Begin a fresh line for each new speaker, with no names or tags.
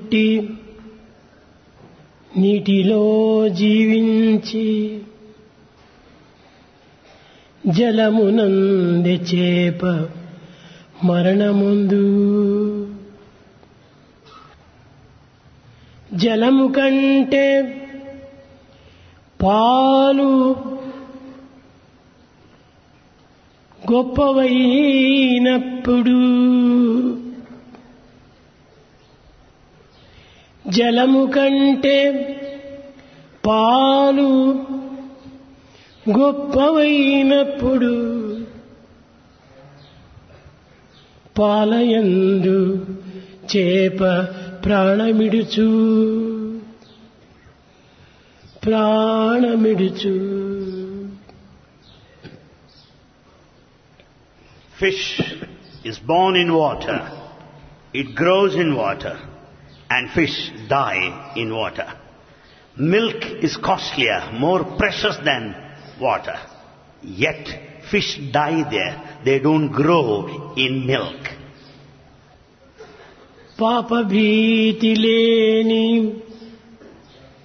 పుట్టి నీటిలో జీవించి జలమునంది చేప మరణముందు జలము కంటే పాలు గొప్పవైనప్పుడు జలము కంటే పాలు గొప్పవైనప్పుడు పాలయందు చేప ప్రాణమిడుచు ప్రాణమిడుచు
Fish is born in water. It grows in water. And fish die in water. Milk is costlier, more precious than water. Yet fish die there. They don't grow in milk.
పాప భీతి లేని